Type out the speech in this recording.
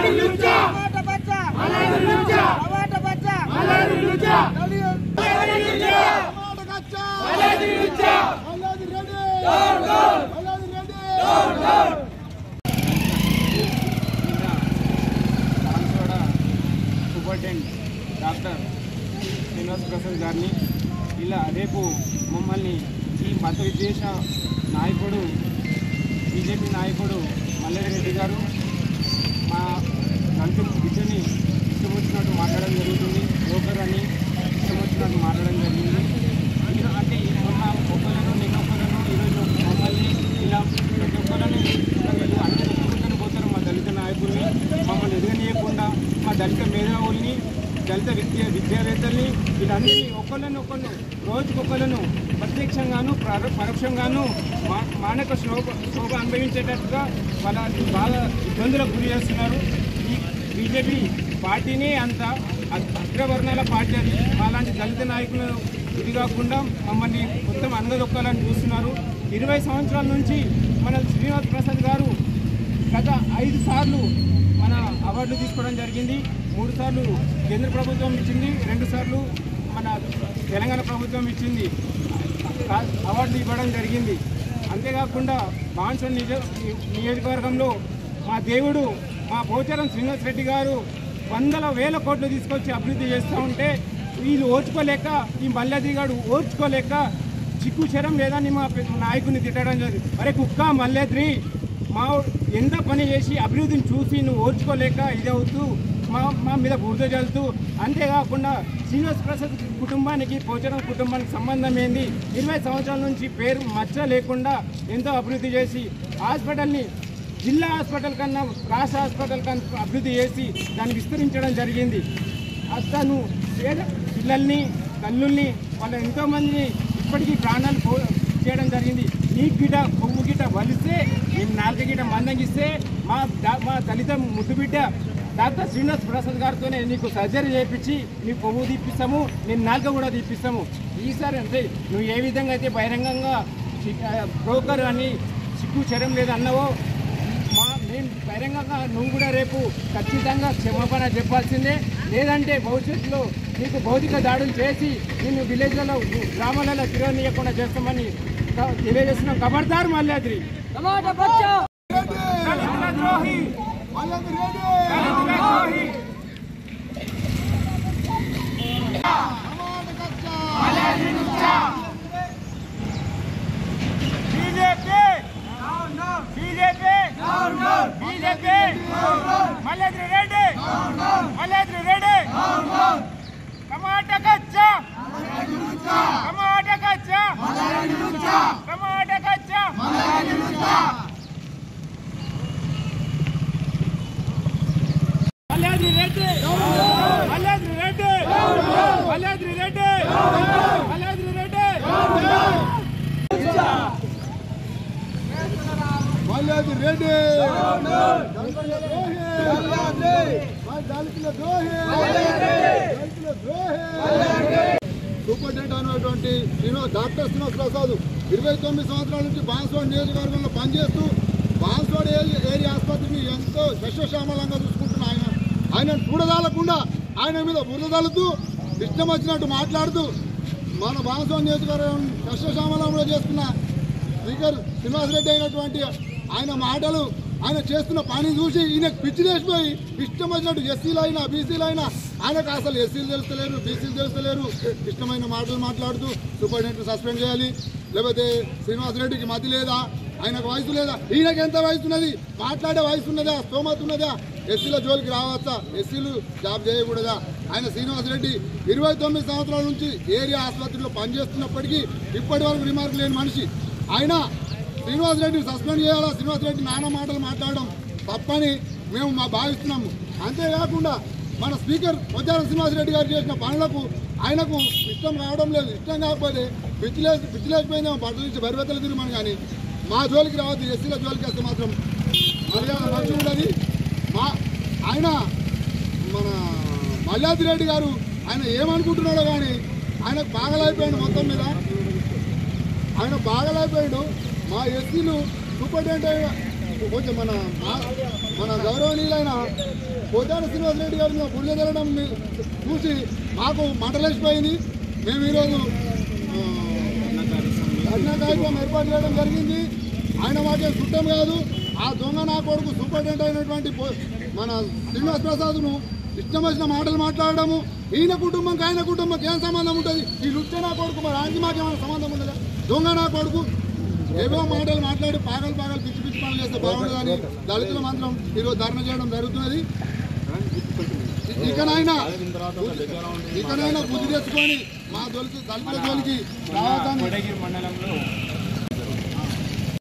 టమాటా పచ్చ టమాటా పచ్చ Banswada superintendent doctor Srinivas Prasad గారిని ఇలా రేపు మమ్మల్ని ఈ మత విద్వేష నాయకుడు బీజేపీ నాయకుడు మల్లారెడ్డి రెడ్డి గారు మా దళిత బిడ్డని ఇష్టం వచ్చినట్టు మాట్లాడడం జరుగుతుంది బ్రోకర్ అని ఇష్టం వచ్చినట్టు మాట్లాడడం జరిగింది ఇలా అంటే ఈ మొన్న ఒక్కలను నిన్న ఒక్కలను ఈరోజు మమ్మల్ని ఇలా ప్రతి ఒక్కరిని వీళ్ళు అన్ని ఒప్పుకుంటూ పోతారు మా దళిత నాయకుల్ని మమ్మల్ని ఎదగనీయకుండా మా దళిత మేధావుల్ని దళిత విద్య విద్యావేత్తల్ని వీళ్ళందరినీ ఒకళ్ళని ఒకళ్ళు రోజుకొకళ్ళను ప్రత్యక్షంగాను పర- పరోక్షంగాను మా మానక శోభ శోభ అనుభవించేటట్టుగా వాళ్ళని బాగా ఇబ్బందులకు గురి చేస్తున్నారు ఈ బీజేపీ పార్టీనే అంత అగ్- అగ్రవర్ణాల పార్టీ అది మాలాంటి దళిత నాయకులు ఇది కాకుండా మమ్మల్ని మొత్తం అనగదొక్కాలని చూస్తున్నారు ఇరవై సంవత్సరాల నుంచి మన శ్రీనివాస్ ప్రసాద్ గారు గత ఐదు సార్లు మన అవార్డులు తీసుకోవడం జరిగింది మూడు సార్లు కేంద్ర ప్రభుత్వం ఇచ్చింది రెండు సార్లు మన తెలంగాణ ప్రభుత్వం ఇచ్చింది ఆ- అవార్డులు ఇవ్వడం జరిగింది అంతేకాకుండా బాన్సన్ నిజ నియోజకవర్గంలో మా దేవుడు మా పోచారం శ్రీనివాస్ రెడ్డి గారు వందల వేల కోట్లు తీసుకొచ్చి అభివృద్ధి చేస్తూ ఉంటే వీళ్ళు ఓర్చుకోలేక ఈ మల్లాద్రి గారు ఓర్చుకోలేక చిక్కు శరం లేదని మా పె- నాయకుని తిట్టడం జరిగింది అరే కుక్క మల్లేద్రి మా ఎంత పని చేసి అభివృద్ధిని చూసి నువ్వు ఓర్చుకోలేక ఇది అవుతూ మా మా మీద బురద జల్లుతూ అంతేకాకుండా శ్రీనివాస్ ప్రసాద్ కుటుంబానికి పోచరం కుటుంబానికి సంబంధం ఏంది ఇరవై సంవత్సరాల నుంచి పేరు మచ్చ లేకుండా ఎంతో అభివృద్ధి చేసి హాస్పిటల్ని జిల్లా హాస్పిటల్ కన్నా రాష్ట్ర హాస్పిటల్ కన్నా అభివృద్ధి చేసి దాన్ని విస్తరించడం జరిగింది అతను పేద పిల్లల్ని తల్లుల్ని వాళ్ళ ఎంతోమందిని ఇప్పటికీ ప్రాణాలు పో చేయడం జరిగింది నీ గిట కొవ్వు గిట వలిస్తే నేను నాలుక గిట మందంగిస్తే మా దా- మా దళిత ముద్దు బిడ్డ డాక్టర్ శ్రీనివాస్ ప్రసాద్ గారితోనే నీకు సర్జరీ చేయించి నీ కొవ్వు తీపిస్తాము నేను నాలుక కూడా తీపిస్తాము ఈసారి అంటే నువ్వు ఏ విధంగా అయితే బహిరంగంగా చి- ఆ, బ్రోకర్ అని సిగ్గు చరం లేదు అన్నావో మా మేము బహిరంగంగా నువ్వు కూడా రేపు ఖచ్చితంగా క్షమాపణ చెప్పాల్సిందే లేదంటే భవిష్యత్తులో నీకు భౌతిక దాడులు చేసి నేను విలేజ్లలో గ్రామాలలో తిరగనీయకుండా చేస్తామని క- తెలియజేస్తున్నాం ఖబర్దార్ మల్లాద్రి టమాటా పచ్చ దళితుల ద్రోహి దళితుల ద్రోహి BJP BJP BJP Malladri Reddy Malladri Reddy tomato కచ్చా టమాటా కచ్చా టమాటా కచ్చా మల్లాద్రి రెడ్డి మల్లాద్రి రెడ్డి మల్లాద్రి రెడ్డి మల్లాద్రి రెడ్డి మల్లాది రెడ్డి దళితుల ద్రోహి మా దళితుల ద్రోహి దళితుల ద్రోహి సూపరింటెండెంట్ అనేటువంటి శ్రీనివాస్ డాక్టర్ శ్రీనివాస్ ప్రసాద్ ఇరవై తొమ్మిది సంవత్సరాల నుంచి బాన్స్వాడ్ నియోజకవర్గంలో పనిచేస్తూ బాన్స్వాడ్ ఏరియా ఏరియా ఆసుపత్రిని ఎంతో సస్యశ్యామలంగా చూసుకుంటున్న ఆయన ఆయన చూడదాలకుండా ఆయన మీద బురదలుతూ ఇష్టం వచ్చినట్టు మాట్లాడుతూ మన బాన్స్వాడ్ నియోజకవర్గం సస్యశ్యామలంలో చేస్తున్న స్పీకర్ శ్రీనివాసరెడ్డి అయినటువంటి ఆయన మాటలు ఆయన చేస్తున్న పని చూసి ఈయన పిచ్చి లేచిపోయి ఇష్టం వచ్చినట్టు ఎస్సీలు అయినా బీసీలు అయినా ఆయనకు అసలు ఎస్సీలు తెలుస్తలేరు బీసీలు తెలుస్తలేరు ఇష్టమైన మాటలు మాట్లాడుతూ సూపరింటెండెంట్ సస్పెండ్ చేయాలి లేకపోతే శ్రీనివాసరెడ్డికి మతి లేదా ఆయనకు వయసు లేదా ఈయనకి ఎంత వయసు ఉన్నది మాట్లాడే వయసు ఉన్నదా స్తోమత ఉన్నదా ఎస్సీల జోలికి రావచ్చా ఎస్సీలు జాబ్ చేయకూడదా ఆయన శ్రీనివాసరెడ్డి ఇరవై తొమ్మిది సంవత్సరాల నుంచి ఏరియా ఆసుపత్రిలో పనిచేస్తున్నప్పటికీ ఇప్పటి వరకు రిమార్క్ లేని మనిషి ఆయన శ్రీనివాస్ రెడ్డిని సస్పెండ్ చేయాలా శ్రీనివాస్ రెడ్డి నానా మాటలు మాట్లాడడం తప్పని మేము మా భావిస్తున్నాము అంతేకాకుండా మన స్పీకర్ పొద్దారం శ్రీనివాస్ రెడ్డి గారు చేసిన పనులకు ఆయనకు ఇష్టం రావడం లేదు ఇష్టం కాకపోతే పిచ్చిలేసి పిచ్చిలేసిపోయిందేమో బట్టలు నుంచి బరివెత్తలు తిరగమని కానీ మా జోలికి రావద్దు ఎస్సీల జోలికి వస్తే మాత్రం మర్యాద మంచిగా ఉండదు మా ఆయన మన మల్లాది రెడ్డి గారు ఆయన ఏమనుకుంటున్నాడో కానీ ఆయనకు బాగలైపోయాడు మొత్తం మీద ఆయన బాగలేకపోయాడు మా ఎస్సీలు సూపరింటెండెంట్ కొంచెం మన మా- మన గౌరవనీయులైన పోతాన శ్రీనివాస్ రెడ్డి గారి మీద బుర్ర తెరడం మీ- చూసి మాకు మంటలేసిపోయింది మేము ఈరోజు ఆ, ధర్నా కార్యక్రమం ఏర్పాటు చేయడం జరిగింది ఆయన మాకే చుట్టం కాదు ఆ దొంగ నా కొడుకు సూపరింటెండెంట్ అయినటువంటి పో- మన శ్రీనివాస్ ప్రసాద్ను ఇష్టం వచ్చిన మాటలు మాట్లాడడము ఈయన కుటుంబంకి ఆయన కుటుంబంకి ఏం సంబంధం ఉంటుంది ఈ లుచ్చ నా కొడుకు మరి ఆయనకి మాకేమైనా సంబంధం ఉండదా దొంగ నా కొడుకు ఏవో మాటలు మాట్లాడి పాగలు పాగలు పిచ్చి పిచ్చి పనులు చేస్తే బాగుండదని దళితుల మాత్రం ఈరోజు ధర్నా చేయడం జరుగుతున్నది ఇకనైనా ఇకనైనా బుద్ధి తెచ్చుకొని మా దొలికి దళితుల జోలికి రావద్దని కొడగిరి మండలంలో